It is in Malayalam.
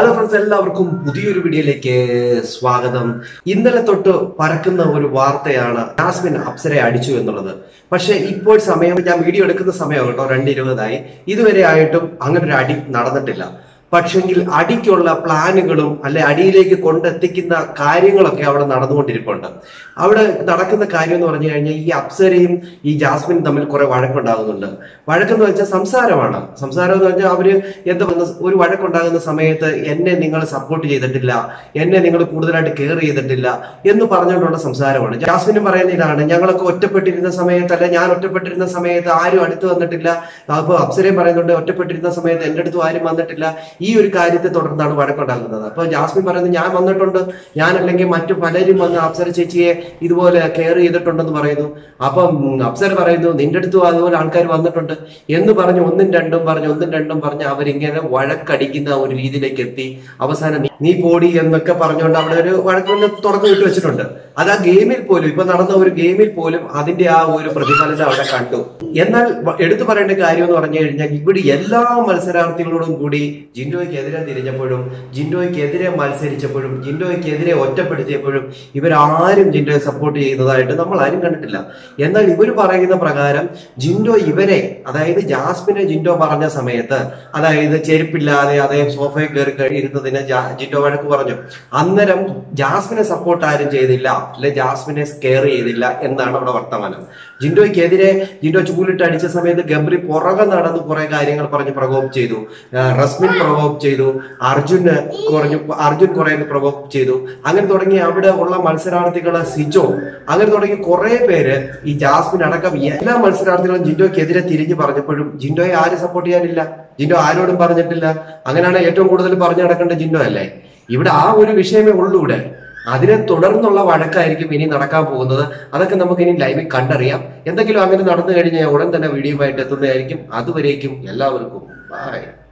ഹലോ ഫ്രണ്ട്സ് എല്ലാവർക്കും പുതിയൊരു വീഡിയോയിലേക്ക് സ്വാഗതം ഇന്നലെ തൊട്ട് പരക്കുന്ന ഒരു വാർത്തയാണ് ജാസ്മിൻ അപ്സരയെ അടിച്ചു എന്നുള്ളത് പക്ഷെ ഇപ്പോൾ സമയം ഞാൻ വീഡിയോ എടുക്കുന്ന സമയം കേട്ടോ രണ്ട് ഇരുപതായി ഇതുവരെ ആയിട്ടും അങ്ങനെ ഒരു അടി നടന്നിട്ടില്ല പക്ഷെങ്കിൽ അടിക്കുള്ള പ്ലാനുകളും അല്ലെ അടിയിലേക്ക് കൊണ്ടെത്തിക്കുന്ന കാര്യങ്ങളൊക്കെ അവിടെ നടന്നുകൊണ്ടിരിപ്പുണ്ട് അവിടെ നടക്കുന്ന കാര്യം എന്ന് പറഞ്ഞു കഴിഞ്ഞാൽ ഈ അപ്സരയും ഈ ജാസ്മിനും തമ്മിൽ കുറെ വഴക്കുണ്ടാകുന്നുണ്ട് വഴക്കെന്ന് വെച്ചാൽ സംസാരമാണ് സംസാരം എന്ന് വെച്ചാൽ അവര് എന്താ പറയുക, ഒരു വഴക്കുണ്ടാകുന്ന സമയത്ത് എന്നെ നിങ്ങൾ സപ്പോർട്ട് ചെയ്തിട്ടില്ല എന്നെ നിങ്ങൾ കൂടുതലായിട്ട് കെയർ ചെയ്തിട്ടില്ല എന്ന് പറഞ്ഞുകൊണ്ടുള്ള സംസാരമാണ് ജാസ്മിനും പറയുന്ന ഇതാണ് ഞങ്ങളൊക്കെ ഒറ്റപ്പെട്ടിരുന്ന സമയത്ത് അല്ലെ ഞാൻ ഒറ്റപ്പെട്ടിരുന്ന സമയത്ത് ആരും അടുത്ത് വന്നിട്ടില്ല അപ്പൊ അപ്സരയും പറയുന്നുണ്ട് ഒറ്റപ്പെട്ടിരുന്ന സമയത്ത് എന്റെ അടുത്തും ആരും വന്നിട്ടില്ല ഈ ഒരു കാര്യത്തെ തുടർന്നാണ് വഴക്കുണ്ടാകുന്നത് അപ്പൊ ജാസ്മിൻ പറയുന്നത് ഞാൻ വന്നിട്ടുണ്ട് ഞാൻ അല്ലെങ്കിൽ മറ്റു പലരും വന്ന് അപ്സര ചേച്ചിയെ ഇതുപോലെ കെയർ ചെയ്തിട്ടുണ്ടെന്ന് പറയുന്നു അപ്പം അപ്സര പറയുന്നു നിന്റെ അടുത്തും അതുപോലെ ആൾക്കാർ വന്നിട്ടുണ്ട് എന്ന് പറഞ്ഞ് ഒന്നും രണ്ടും പറഞ്ഞ് ഒന്നും രണ്ടും പറഞ്ഞ് അവരിങ്ങനെ വഴക്കടിക്കുന്ന ഒരു രീതിയിലേക്ക് എത്തി അവസാനം നീ- നീ പോടി എന്നൊക്കെ പറഞ്ഞുകൊണ്ട് അവിടെ ഒരു വഴക്കൊന്ന് തുടക്കം ഇട്ട് വെച്ചിട്ടുണ്ട് അത് ആ ഗെയിമിൽ പോലും ഇപ്പൊ നടന്ന ഒരു ഗെയിമിൽ പോലും അതിന്റെ ആ ഒരു പ്രതിഫലനം അവിടെ കണ്ടു എന്നാൽ വ- എടുത്തു പറയേണ്ട കാര്യം എന്ന് പറഞ്ഞു കഴിഞ്ഞാൽ ഇവിടെ എല്ലാ മത്സരാർത്ഥികളോടും കൂടി ജിൻഡോയ്ക്കെതിരെ തിരിഞ്ഞപ്പോഴും ജിൻഡോയ്ക്കെതിരെ മത്സരിച്ചപ്പോഴും ജിൻഡോയ്ക്കെതിരെ ഒറ്റപ്പെടുത്തിയപ്പോഴും ഇവരാരും ജിൻഡോയെ സപ്പോർട്ട് ചെയ്യുന്നതായിട്ട് നമ്മൾ ആരും കണ്ടിട്ടില്ല എന്നാൽ ഇവർ പറയുന്ന പ്രകാരം ജിൻഡോ ഇവരെ അതായത് ജാസ്മിനെ ജിൻഡോ പറഞ്ഞ സമയത്ത് അതായത് ചെരുപ്പില്ലാതെ അദ്ദേഹം സോഫയിൽ കയറി കഴിയിരുന്നതിന് ജാ- ജിൻഡോ വഴക്ക് പറഞ്ഞു അന്നേരം ജാസ്മിനെ സപ്പോർട്ട് ആരും ചെയ്തില്ല അല്ലെ ജാസ്മിനെ കെയർ ചെയ്തില്ല എന്നാണ് അവിടെ വർത്തമാനം ജിൻഡോയ്ക്കെതിരെ ജിൻഡോ ചൂലിട്ട് അടിച്ച സമയത്ത് ഗബ്രി പുറകെ നടന്ന് കുറെ കാര്യങ്ങൾ പറഞ്ഞ് പ്രകോപ് ചെയ്തു ആ, റസ്മിൻ പ്രകോപ് ചെയ്തു അർജുന് കുറഞ്ഞു അർജുൻ കുറെ പ്രകോപ് ചെയ്തു അങ്ങനെ തുടങ്ങി അവിടെ ഉള്ള മത്സരാർത്ഥികള് സിജോ അങ്ങനെ തുടങ്ങി കുറെ പേര് ഈ ജാസ്മിൻ അടക്കം എല്ലാ മത്സരാർത്ഥികളും ജിൻഡോയ്ക്കെതിരെ തിരിഞ്ഞു പറഞ്ഞപ്പോഴും ജിൻഡോയെ ആരും സപ്പോർട്ട് ചെയ്യാനില്ല ജിൻഡോ ആരോടും പറഞ്ഞിട്ടില്ല അങ്ങനെയാണ് ഏറ്റവും കൂടുതൽ പറഞ്ഞു നടക്കേണ്ട ജിൻഡോ അല്ലേ ഇവിടെ ആ ഒരു വിഷയമേ ഉള്ളൂ ഇവിടെ അതിനെ തുടർന്നുള്ള വഴക്കായിരിക്കും ഇനി നടക്കാൻ പോകുന്നത് അതൊക്കെ നമുക്ക് ഇനി ലൈവിൽ കണ്ടറിയാം എന്തെങ്കിലും അങ്ങനെ നടന്നു കഴിഞ്ഞാൽ ഉടൻ തന്നെ വീഡിയോ ആയിട്ട് എത്തുന്നതായിരിക്കും അതുവരേക്കും എല്ലാവർക്കും ബൈ